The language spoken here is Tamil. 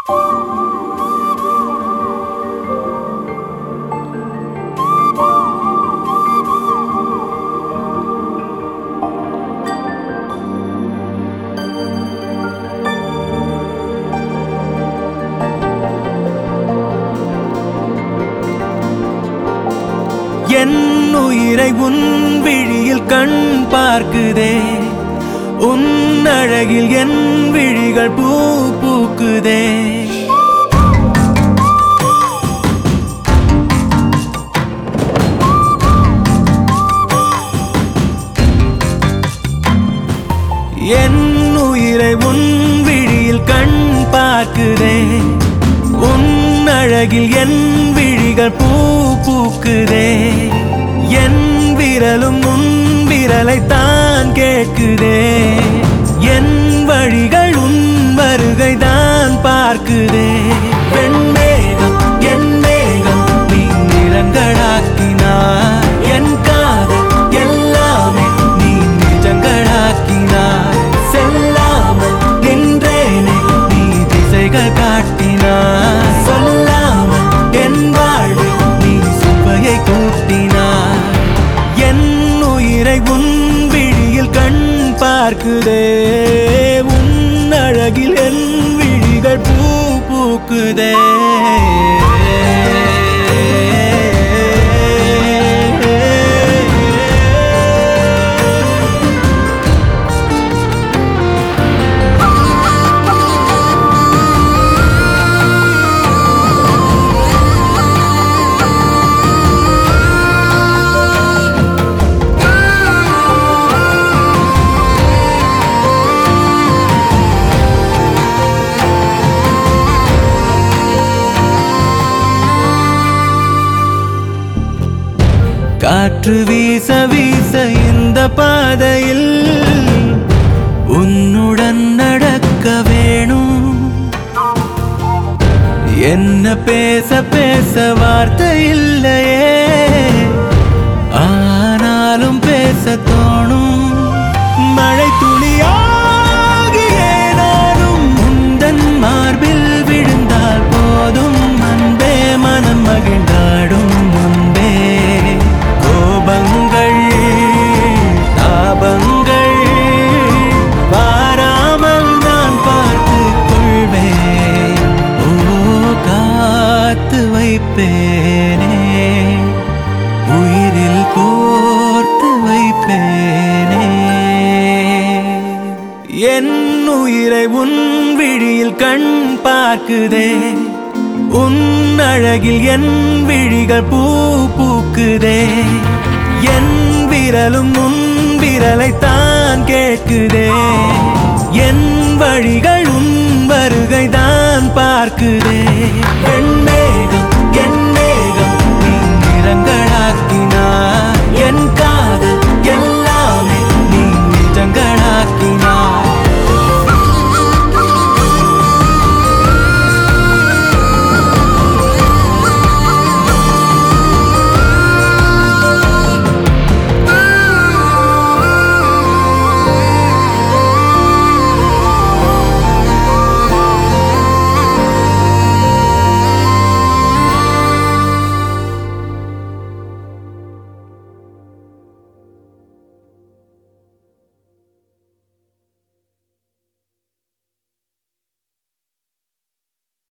என் உயிரை உன் விழியில் கண் பார்க்குதே உன் அழகில் என் விழிகள் பூ பூக்குதே என் உயிரை உன் விழியில் கண் பார்க்குதே உன் அழகில் என் விழிகள் பூ பூக்குதே என் விரலும் உன் விரலை தான் கேட்குதே என் வழிகள் உன் வருகை தான் பார்க்குதே வெண்மேகம் என் மேகம் நீ நிறங்களாக்கினார் என் காதல் எல்லாமே நீ நிஜங்களாக்கினார் செல்லாமல் நின்றேனே நீ திசைகள் காட்டினார் சொல்லாமல் என் வாழ்வு நீ சுவையை கூட்டினார் என் உயிரை உன் விழியில் கண் பார்க்குதே உன் அழகில் என் விழிகள் பூ பூக்குதே காற்று வீச வீச இந்த பாதையில் உன்னுடன் நடக்க வேணும் என்ன பேச பேச வார்த்தை இல்லையே ஆனாலும் பேச தோணும் மழை துளியாகியே நானும் உந்தன் மார்பில் விழுந்தால் போதும் அன்பே மனம் மகிழ்ந்தாடும் முன்பே கோபங்கள் தாபங்கள் வாராமல் நான் பார்த்துக் கொள்வேன் ஓ காத்து வைப்பேனே உயிரில் கோர்த்து வைப்பேனே என் உயிரை உன் விழியில் கண் பார்க்குதே உன் அழகில் என் விழிகள் பூ பூக்குதே என் விரலும் உன் விரலை தான் கேட்குதே என் வழிகள் உன் வருகை தான் பார்க்குதே